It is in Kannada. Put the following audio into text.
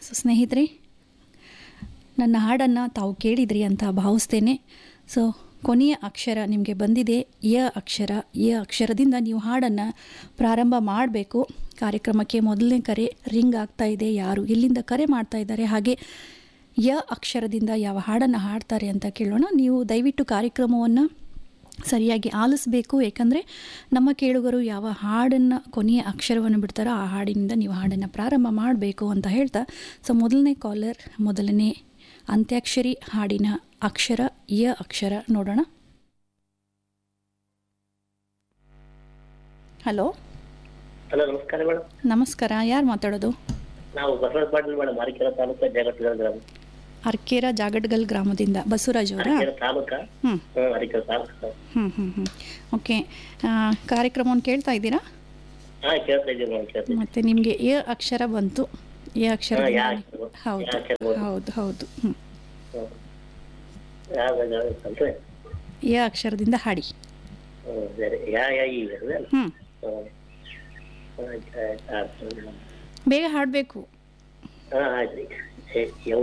ಸೊ ಸ್ನೇಹಿತರೆ ನನ್ನ ಹಾಡನ್ನು ತಾವು ಕೇಳಿದ್ರಿ ಅಂತ ಭಾವಿಸ್ತೇನೆ ಸೊ ಕೊನೆಯ ಅಕ್ಷರ ನಿಮಗೆ ಬಂದಿದೆ ಯ ಅಕ್ಷರ ಯ ಅಕ್ಷರದಿಂದ ನೀವು ಹಾಡನ್ನು ಪ್ರಾರಂಭ ಮಾಡಬೇಕು ಕಾರ್ಯಕ್ರಮಕ್ಕೆ ಮೊದಲನೇ ಕರೆ ರಿಂಗ್ ಆಗ್ತಾ ಇದೆ ಯಾರು ಎಲ್ಲಿಂದ ಕರೆ ಮಾಡ್ತಾ ಇದ್ದಾರೆ ಹಾಗೆ ಯ ಅಕ್ಷರದಿಂದ ಯಾವ ಹಾಡನ್ನು ಹಾಡ್ತಾರೆ ಅಂತ ಕೇಳೋಣ ನೀವು ದಯವಿಟ್ಟು ಕಾರ್ಯಕ್ರಮವನ್ನು ಸರಿಯಾಗಿ ಆಲಿಸಬೇಕು ಏಕೆಂದರೆ ನಮ್ಮ ಕೇಳುಗರು ಯಾವ ಹಾಡನ್ನು ಕೊನೆಯ ಅಕ್ಷರವನ್ನು ಬಿಡ್ತಾರೋ ಆ ಹಾಡಿನಿಂದ ನೀವು ಹಾಡನ್ನು ಪ್ರಾರಂಭ ಮಾಡಬೇಕು ಅಂತ ಹೇಳ್ತಾ ಸೊ ಮೊದಲನೇ ಕಾಲರ್ ಮೊದಲನೇ ಅಂತ್ಯಾಕ್ಷರಿ ಹಾಡಿನ ಅಕ್ಷರ ಯ ಅಕ್ಷರ ನೋಡೋಣ ಹಲೋ ಹಲೋ ನಮಸ್ಕಾರ ಮೇಡಮ್ ನಮಸ್ಕಾರ ಯಾರು ಮಾತಾಡೋದು ನಾವು ಬಸವರಾಜ ಪಾಟೀಲ್ ಮೇಡಮ್ ಅರಕೆರೆ ತಾಲೂಕು ಜಗತ್ತಿನ ಗ್ರಾಮ ಅರ್ಕೇರ ಜಾಗಡ್ಗಲ್ ಗ್ರಾಮದಿಂದ ಬಸವರಾಜ್ ಅವರಾ ಅರಕೆರೆ ತಾಲೂಕ ಹ್ಞೂ ಹ್ಮ್ ಅರಕೆರೆ ತಾಲೂಕು ಹ್ಞೂ ಹ್ಞೂ ಹ್ಞೂ ಓಕೆ ಕಾರ್ಯಕ್ರಮವನ್ನು ಕೇಳ್ತಾ ಇದ್ದೀರಾ ಹಾ ಕೇಳ್ತಾ ಇದ್ದೀವಿ ಮೇಡಮ್ ಕೇಳ್ತಾ ಇದ್ದೀವಿ ಮತ್ತು ನಿಮಗೆ ಎ ಅಕ್ಷರ ಬಂತು ಎ ಅಕ್ಷರ ಹಾ, ಯಾ ಅಕ್ಷರ ಬಂತು. ಹೌದು ಯಾ ಅಕ್ಷರ ಬಂತು. ಹೌದು ಹೌದು ಹ್ಞೂ ಹ್ಮ್. ಯಾವ್ದು ಯಾವ್ದು ಅಂತಂದ್ರೆ ಎ ಅಕ್ಷರದಿಂದ ಹಾಡಿ ಹ್ಮ್ ಸರಿ ಯಾ ಯಾ ಈ ಅದೇ ಅಲ್ಲ? ಹ್ಞೂ ಹ್ಮ್. ಆಯ್ತು, ಆಯ್ತು, ಆಯ್ತು, ಮೇಡಮ್. ಬೇಗ ಹಾಡಬೇಕು ಹಾ ಆಯ್ತು ಏ, ಯಾವ